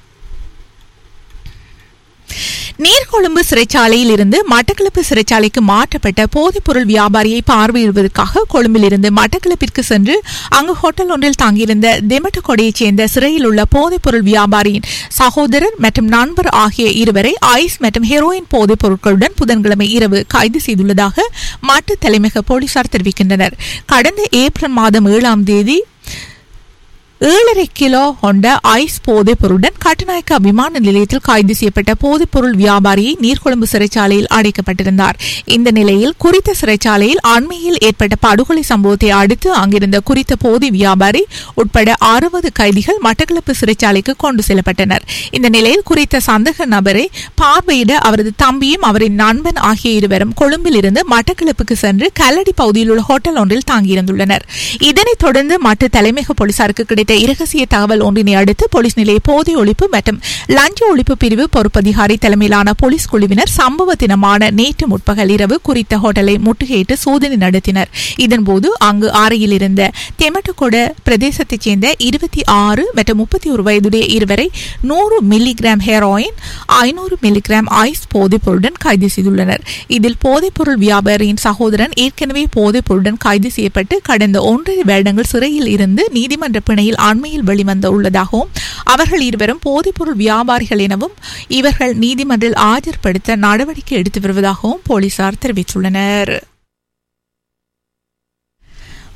நீர்கொழும்பு சிறைச்சாலையில் இருந்து மட்டக்களப்பு சிறைச்சாலைக்கு மாற்றப்பட்ட போதைப்பொருள் வியாபாரியை பார்வையிடுவதற்காக கொழும்பில் இருந்து மட்டக்களப்பிற்கு சென்று அங்கு ஹோட்டல் ஒன்றில் தங்கியிருந்த தெமட்டகொடையைச் சேர்ந்த சிறையில் உள்ள போதைப்பொருள் வியாபாரியின் சகோதரர் மற்றும் நண்பர் ஆகிய இருவரை ஐஸ் மற்றும் ஹெரோயின் போதைப் பொருட்களுடன் புதன்கிழமை இரவு கைது செய்துள்ளதாக மட்டு தலைமையக போலீசார் தெரிவிக்கின்றனர் கடந்த ஏப்ரல் மாதம் ஏழாம் தேதி ஏழரை கிலோ கொண்ட ஐஸ் போதைப் பொருளுடன் கட்டுநாயக்கா விமான நிலையத்தில் கைது செய்யப்பட்ட போதைப் பொருள் வியாபாரியை நீர்கொழும்பு சிறைச்சாலையில் அடைக்கப்பட்டிருந்தார் இந்த நிலையில் குறித்த சிறைச்சாலையில் அண்மையில் ஏற்பட்ட படுகொலை சம்பவத்தை அடுத்து அங்கிருந்த குறித்த போதை வியாபாரி உட்பட அறுபது கைதிகள் மட்டக்களப்பு சிறைச்சாலைக்கு கொண்டு செல்லப்பட்டனர் இந்த நிலையில் குறித்த சந்தேக நபரை பார்வையிட அவரது தம்பியும் அவரின் நண்பன் ஆகிய இருவரும் கொழும்பில் இருந்து மட்டக்களப்புக்கு சென்று கல்லடி பகுதியில் உள்ள ஹோட்டல் ஒன்றில் தங்கியிருந்துள்ளனர் இதனைத் தொடர்ந்து மற்ற தலைமையக போலீசாருக்கு கிடைத்த இரகசிய தகவல் ஒன்றினை அடுத்து போலீஸ் நிலைய போதை ஒழிப்பு மற்றும் லஞ்ச ஒழிப்பு பிரிவு பொறுப்பதிகாரி தலைமையிலான போலீஸ் குழுவினர் சம்பவ தினமான நேற்று முற்பகல் இரவு குறித்த ஹோட்டலை முற்றுகையிட்டு சோதனை நடத்தினர் இதன்போது அங்கு அறையில் இருந்த தெமட்டகொட பிரதேசத்தைச் சேர்ந்த இருபத்தி ஆறு மற்றும் முப்பத்தி ஒரு வயதுடைய இருவரை நூறு மில்லிகிராம் ஹெரோயின் ஐநூறு மில்லிகிராம் ஐஸ் போதைப் பொருளுடன் கைது செய்துள்ளனர் இதில் போதைப்பொருள் வியாபாரியின் சகோதரன் ஏற்கனவே போதைப் பொருளுடன் கைது செய்யப்பட்டு கடந்த ஒன்றரை வருடங்கள் சிறையில் இருந்து நீதிமன்ற பிணையில் அண்மையில் வெளிவந்த உள்ளதாகவும் அவர்கள் இருவரும் போதைப்பொருள் வியாபாரிகள் எனவும் இவர்கள் நீதிமன்றில் ஆஜர்படுத்த நடவடிக்கை எடுத்து வருவதாகவும் போலீசார் தெரிவித்துள்ளனர்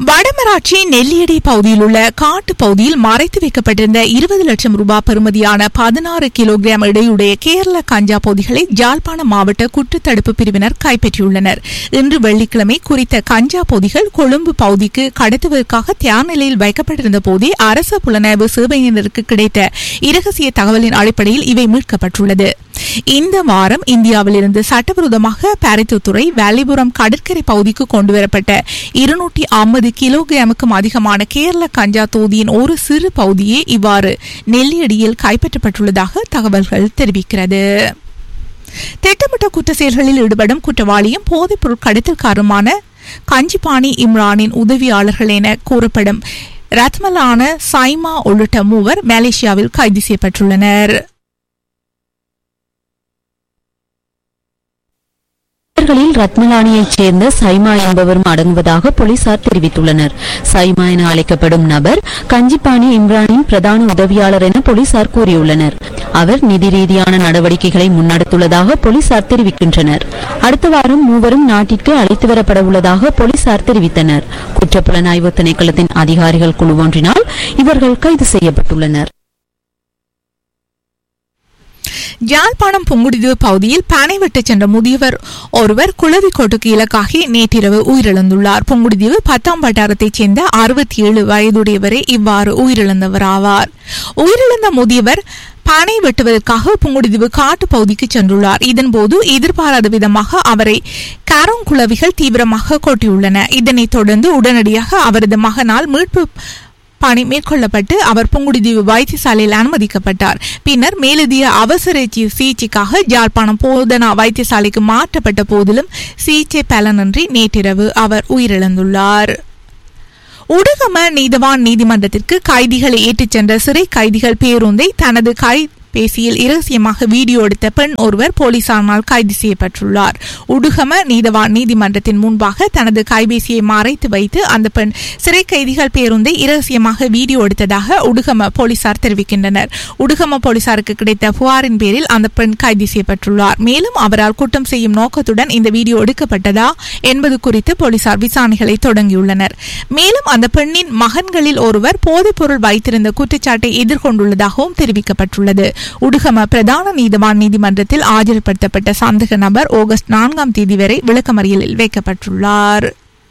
வடமராட்சி நெல்லியடை பகுதியில் உள்ள காட்டு பகுதியில் மறைத்து வைக்கப்பட்டிருந்த இருபது லட்சம் ரூபாய் பெறுமதியான பதினாறு கிலோகிராம் எடையுடைய கேரள கஞ்சா பொதிகளை ஜாழ்ப்பாணம் மாவட்ட குற்றத்தடுப்பு பிரிவினர் கைப்பற்றியுள்ளனர் இன்று வெள்ளிக்கிழமை குறித்த கஞ்சா பொதிகள் கொழும்பு பகுதிக்கு கடத்துவதற்காக தயார் நிலையில் வைக்கப்பட்டிருந்த போதே அரசு புலனாய்வு சேவையினருக்கு கிடைத்த இரகசிய தகவலின் அடிப்படையில் இவை மீட்கப்பட்டுள்ளது இந்த வாரம் இந்தியாவிலிருந்து சட்டவிரோதமாக பாரித்துத்துறை வேலிபுரம் கடற்கரை பகுதிக்கு கொண்டுவரப்பட்ட இருநூற்றி ஐம்பது கிலோகிராமுக்கும் அதிகமான கேரள கஞ்சா தொகுதியின் ஒரு சிறு பகுதியே இவ்வாறு நெல்லியடியில் கைப்பற்றப்பட்டுள்ளதாக தகவல்கள் தெரிவிக்கிறது திட்டமிட்ட குற்ற செயல்களில் ஈடுபடும் குற்றவாளியும் போதைப்பொருள் கடத்தல்காருமான கஞ்சிபாணி இம்ரானின் உதவியாளர்கள் என கூறப்படும் ரத்மலான சைமா உள்ளிட்ட மூவர் மலேசியாவில் கைது செய்யப்பட்டுள்ளனர் இவர்களில் ரத்மலானியைச் சேர்ந்த சைமா என்பவரும் அடங்குவதாக போலீசார் தெரிவித்துள்ளனர் சைமா என அழைக்கப்படும் நபர் கஞ்சிப்பாணி இம்ரானின் பிரதான உதவியாளர் என போலீசார் கூறியுள்ளனர் அவர் நிதி ரீதியான நடவடிக்கைகளை முன்னெடுத்துள்ளதாக போலீசார் தெரிவிக்கின்றனர் அடுத்த வாரம் மூவரும் நாட்டிற்கு அழைத்து வரப்பட உள்ளதாக போலீசார் தெரிவித்தனர் குற்றப்புலனாய்வு திணைக்களத்தின் அதிகாரிகள் குழு ஒன்றினால் இவர்கள் கைது செய்யப்பட்டுள்ளனர் யாழ்ப்பாணம் புங்குடுதீவு பகுதியில் பானை வெட்டச் சென்ற முதியவர் ஒருவர் குளவிக்கோட்டுக்கு இலக்காகி நேற்றிரவு உயிரிழந்துள்ளார் புங்குடுதீவு பத்தாம் வட்டாரத்தைச் சேர்ந்த அறுபத்தி ஏழு வயதுடையவரே இவ்வாறு உயிரிழந்தவர் ஆவார் உயிரிழந்த முதியவர் பானை வெட்டுவதற்காக புங்குடுதீவு காட்டு பகுதிக்கு சென்றுள்ளார் இதன்போது எதிர்பாராத விதமாக அவரை கரங்குளவிகள் தீவிரமாக கொட்டியுள்ளன இதனைத் தொடர்ந்து உடனடியாக அவரது மகனால் மீட்பு பணி மேற்கொள்ளப்பட்டு அவர் புங்குடுதீவு வைத்தியசாலையில் அனுமதிக்கப்பட்டார் பின்னர் மேலதிக அவசர சி- சிகிச்சைக்காக யாழ்ப்பாணம் போதனா வைத்தியசாலைக்கு மாற்றப்பட்ட போதிலும் சிகிச்சை பலனின்றி நேற்றிரவு அவர் உயிரிழந்துள்ளார் உடுகம நீதவான் நீதிமன்றத்திற்கு கைதிகளை ஏற்றிச் சென்ற சிறை கைதிகள் பேருந்தை தனது கைபேசியில் இரகசியமாக வீடியோ எடுத்த பெண் ஒருவர் போலீசாரால் கைது செய்யப்பட்டுள்ளார் உடுகம நீதவான் நீதிமன்றத்தின் முன்பாக தனது கைபேசியை மறைத்து வைத்து அந்த பெண் சிறை கைதிகள் பேருந்தை இரகசியமாக வீடியோ எடுத்ததாக உடுகம போலீசார் தெரிவிக்கின்றனர் உடுகம போலீசாருக்கு கிடைத்த புகாரின் பேரில் அந்த பெண் கைது செய்யப்பட்டுள்ளார் மேலும் அவரால் குற்றம் செய்யும் நோக்கத்துடன் இந்த வீடியோ எடுக்கப்பட்டதா என்பது குறித்து போலீசார் விசாரணைகளை தொடங்கியுள்ளனர் மேலும் அந்த பெண்ணின் மகன்களில் ஒருவர் போதைப்பொருள் வைத்திருந்த குற்றச்சாட்டை எதிர்கொண்டுள்ளதாகவும் தெரிவிக்கப்பட்டுள்ளது உடுகம பிரதான நீதிவான் நீதிமன்றத்தில் ஆஜர்படுத்தப்பட்ட சந்தேக நபர் ஆகஸ்ட் நான்காம் தேதி வரை விளக்கமறியலில் வைக்கப்பட்டுள்ளார்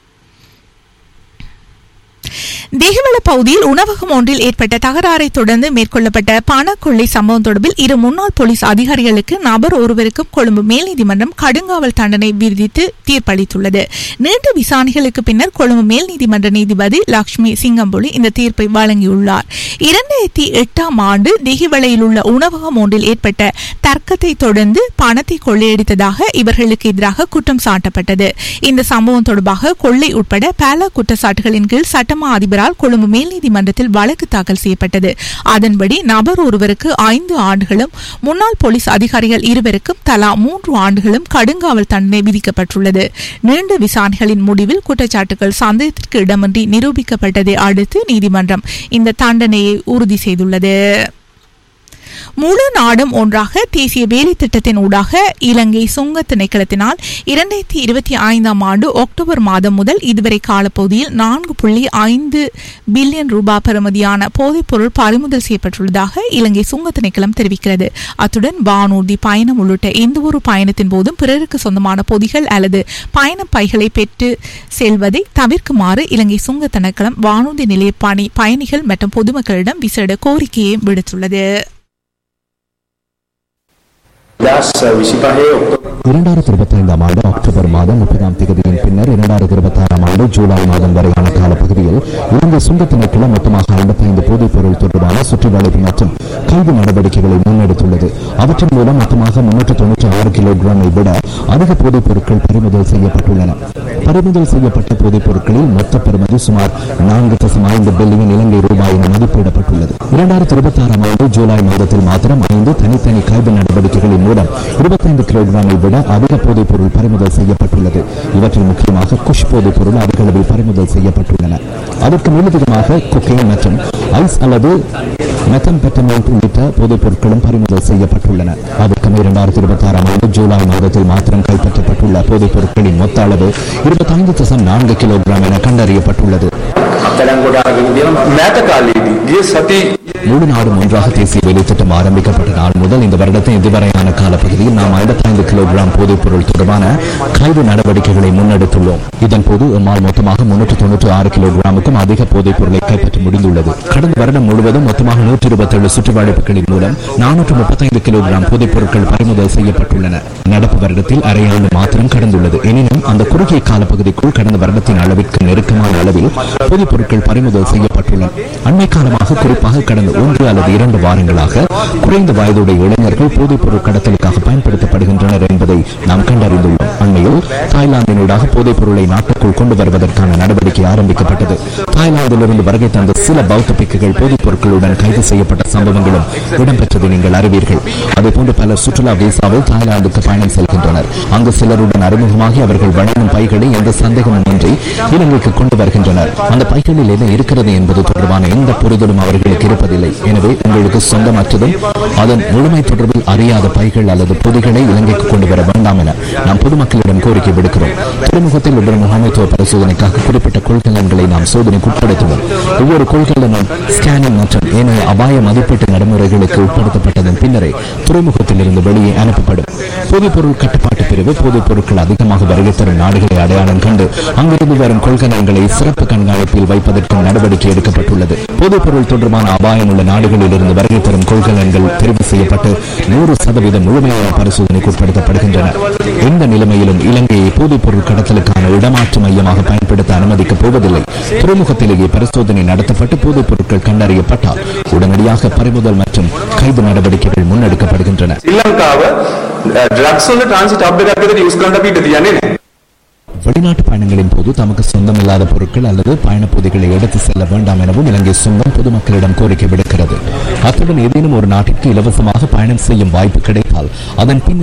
தேகவள பகுதியில் உணவகம் ஒன்றில் ஏற்பட்ட தகராறை தொடர்ந்து மேற்கொள்ளப்பட்ட பணக்கொள்ளை சம்பவம் தொடர்பில் இரு முன்னாள் போலீஸ் அதிகாரிகளுக்கு நபர் ஒருவருக்கும் கொழும்பு மேல் நீதிமன்றம் கடுங்காவல் தண்டனை விதித்து தீர்ப்பளித்துள்ளது நீண்ட விசாரணைகளுக்கு பின்னர் கொழும்பு மேல் நீதிமன்ற நீதிபதி லக்ஷ்மி சிங்கம்புலி இந்த தீர்ப்பை வழங்கியுள்ளார் இரண்டாயிரத்தி எட்டாம் ஆண்டு திகிவளையில் உள்ள உணவகம் ஒன்றில் ஏற்பட்ட தர்க்கத்தை தொடர்ந்து பணத்தை கொள்ளையடித்ததாக இவர்களுக்கு எதிராக குற்றம் சாட்டப்பட்டது இந்த சம்பவம் தொடர்பாக கொள்ளை உட்பட பல குற்றச்சாட்டுகளின் கீழ் சட்டமா அதிபரால் கொழும்பு மேல் நீதிமன்றத்தில் வழக்கு தாக்கல் செய்யப்பட்டது அதன்படி நபர் ஒருவருக்கு ஐந்து ஆண்டுகளும் முன்னாள் போலீஸ் அதிகாரிகள் இருவருக்கும் தலா மூன்று ஆண்டுகளும் கடுங்காவல் தண்டனை விதிக்கப்பட்டுள்ளது நீண்ட விசாரணைகளின் முடிவில் குற்றச்சாட்டுகள் சந்தேகத்திற்கு இடமின்றி நிரூபிக்கப்பட்டதை அடுத்து நீதிமன்றம் இந்த தண்டனையை உறுதி செய்துள்ளது முழு நாடும் ஒன்றாக தேசிய வேலை திட்டத்தின் ஊடாக இலங்கை சுங்க திணைக்களத்தினால் இரண்டாயிரத்தி இருபத்தி ஐந்தாம் ஆண்டு அக்டோபர் மாதம் முதல் இதுவரை காலப்பகுதியில் நான்கு புள்ளி ஐந்து பில்லியன் ரூபாய் பெறுமதியான போதைப்பொருள் பறிமுதல் செய்யப்பட்டுள்ளதாக இலங்கை சுங்க திணைக்களம் தெரிவிக்கிறது அத்துடன் வானூர்தி பயணம் உள்ளிட்ட எந்த ஒரு பயணத்தின் போதும் பிறருக்கு சொந்தமான பொதிகள் அல்லது பயண பைகளை பெற்று செல்வதை தவிர்க்குமாறு இலங்கை சுங்க திணைக்களம் வானூர்தி நிலைய பணி பயணிகள் மற்றும் பொதுமக்களிடம் விசேட கோரிக்கையை விடுத்துள்ளது இரண்டாயிரத்தி இருபத்தி ஐந்தாம் ஆண்டு அக்டோபர் மாதம் முப்பதாம் தேதியின் பின்னர் இரண்டாயிரத்தி இருபத்தி ஆறாம் ஆண்டு ஜூலை மாதம் வரையான காலப்பகுதியில் இலங்கை சுங்க திணைக்களம் மொத்தமாக ஐம்பத்தைந்து போதைப் பொருள் தொடர்பான சுற்றுவளைப்பு மற்றும் கைது நடவடிக்கைகளை முன்னெடுத்துள்ளது அவற்றின் மூலம் மொத்தமாக முன்னூற்று தொன்னூற்றி ஆறு கிலோகிராமை விட அதிக போதைப் பொருட்கள் பறிமுதல் செய்யப்பட்டுள்ளன பறிமுதல் செய்யப்பட்ட போதைப் பொருட்களில் மொத்த பெறுமதி சுமார் நான்கு தசம் ஐந்து பில்லியன் இலங்கை ரூபாய் என மதிப்பிடப்பட்டுள்ளது இரண்டாயிரத்தி இருபத்தி ஆறாம் ஆண்டு ஜூலை மாதத்தில் மாத்திரம் ஐந்து தனித்தனி கைது நடவடிக்கைகளின் மூலம் இருபத்தைந்து கிலோகிராமை விட அதிக போதைப் பொருள் பறிமுதல் செய்யப்பட்டுள்ளது இவற்றில் முக்கியமாக குஷ் போதைப் பொருள் அதிக அளவில் பறிமுதல் செய்யப்பட்டுள்ளன அதற்கு மேலதிகமாக கொக்கைன் மற்றும் ஐஸ் அல்லது மெத்தம்பெட்டமைன் உள்ளிட்ட போதைப் பொருட்களும் பறிமுதல் செய்யப்பட்டுள்ளன அதற்கு இரண்டாயிரத்தி இருபத்தி ஆறாம் ஆண்டு ஜூலை மாதத்தில் மாத்திரம் கைப்பற்றப்பட்டுள்ள போதைப் பொருட்களின் மொத்த அளவு இருபத்தைந்து தசம் நான்கு கிலோகிராம் என கண்டறியப்பட்டுள்ளது මෑත කාලයේදී ගිය සති முழு நாடும் ஒன்றாக தேசிய வேலை திட்டம் ஆரம்பிக்கப்பட்ட நாள் முதல் இந்த வருடத்தின் இதுவரையான காலப்பகுதியில் நாம் ஐம்பத்தைந்து கிலோகிராம் போதைப் பொருள் தொடர்பான கைது நடவடிக்கைகளை முன்னெடுத்துள்ளோம் இதன்போது எம்மால் மொத்தமாக முன்னூற்று தொன்னூற்று ஆறு கிலோகிராமுக்கும் அதிக போதைப் பொருளை கைப்பற்ற முடிந்துள்ளது கடந்த வருடம் முழுவதும் மொத்தமாக நூற்றி இருபத்தேழு சுற்றுவளைப்புகளின் மூலம் நானூற்று முப்பத்தைந்து கிலோகிராம் போதைப் பொருட்கள் பறிமுதல் செய்யப்பட்டுள்ளன நடப்பு வருடத்தில் அரையாண்டு மாத்திரம் கடந்துள்ளது எனினும் அந்த குறுகிய காலப்பகுதிக்குள் கடந்த வருடத்தின் அளவிற்கு நெருக்கமான அளவில் போதைப் பொருட்கள் பறிமுதல் செய்யப்பட்டுள்ளன அண்மை காலமாக குறிப்பாக கடந்த ஒன்று அல்லது இரண்டு வாரங்களாக குறைந்த வயதுடைய இளைஞர்கள் போதைப் பொருள் கடத்தலுக்காக பயன்படுத்தப்படுகின்றனர் என்பதை நாம் கண்டறிந்துள்ளோம் அண்மையில் தாய்லாந்தினூடாக போதைப் பொருளை நாட்டுக்குள் கொண்டு வருவதற்கான நடவடிக்கை ஆரம்பிக்கப்பட்டது தாய்லாந்திலிருந்து வருகை தந்த சில பௌத்த பிக்குகள் போதைப் பொருட்களுடன் கைது செய்யப்பட்ட சம்பவங்களும் இடம்பெற்றதை நீங்கள் அறிவீர்கள் அதேபோன்று பலர் சுற்றுலா விசாவில் தாய்லாந்துக்கு பயணம் செல்கின்றனர் அங்கு சிலருடன் அறிமுகமாகி அவர்கள் வழங்கும் பைகளை எந்த சந்தேகமும் இன்றி இலங்கைக்கு கொண்டு வருகின்றனர் அந்த பைகளில் என்ன இருக்கிறது என்பது தொடர்பான எந்த புரிதலும் அவர்களுக்கு இருப்பதில்லை எனவே உங்களுக்கு சொந்தமற்றதும் அதன் முழுமை தொடர்பில் அறியாத பைகள் அல்லது பொதிகளை இலங்கைக்கு கொண்டு வர வேண்டாம் என நாம் பொதுமக்களிடம் கோரிக்கை விடுக்கிறோம் துறைமுகத்தில் உள்ள முகாமைத்துவ பரிசோதனைக்காக குறிப்பிட்ட கொள்கலன்களை நாம் சோதனைக்கு உட்படுத்துவோம் ஒவ்வொரு கொள்கலனும் ஸ்கேனிங் மற்றும் ஏனைய அபாய மதிப்பீட்டு நடைமுறைகளுக்கு உட்படுத்தப்பட்டதன் பின்னரே துறைமுகத்தில் இருந்து வெளியே அனுப்பப்படும் போதைப்பொருள் கட்டுப்பாட்டு பிரிவு போதைப் பொருட்கள் அதிகமாக வருகை தரும் நாடுகளை அடையாளம் கண்டு அங்கிருந்து வரும் கொள்கலன்களை சிறப்பு கண்காணிப்பில் வைப்பதற்கு நடவடிக்கை எடுக்கப்பட்டுள்ளது போதைப்பொருள் தொடர்பான அபாயம் உள்ள நாடுகளில் இருந்து வருகை தரும் கொள்கலன்கள் தெரிவு செய்யப்பட்டு நூறு சதவீதம் முழுமையான பரிசோதனைக்கு உட்படுத்தப்படுகின்றன எந்த நிலைமையிலும் இலங்கையை போதைப்பொருள் கடத்தலுக்கான இடமாற்று மையமாக பயன்படுத்த அனுமதிக்கப் போவதில்லை துறைமுகத்திலேயே பரிசோதனை நடத்தப்பட்டு போதைப் பொருட்கள் கண்டறியப்பட்டால் உடனடியாக பறிமுதல் மற்றும் கைது நடவடிக்கைகள் முன்னெடுக்கப்படுகின்றன ශ්‍රී ලංකාව ඩ්‍රක්ස් වල ට්‍රාන්සිට් හබ් එකක් විදිහට යූස් කරන්න අපිට තියන්නේ නැහැ. வெளிநாட்டு பயணங்களின் போது தமக்கு சொந்தமில்லாத பொருட்கள் அல்லது பயணப்பொதிகளை எடுத்து செல்ல வேண்டாம் எனவும் இலங்கை சொந்தம் பொதுமக்களிடம் கோரிக்கை விடுக்கிறது அத்துடன் ஏதேனும் ஒரு நாட்டிற்கு இலவசமாக பயணம் செய்யும் வாய்ப்பு கிடைத்தால் அதன் பின்னர்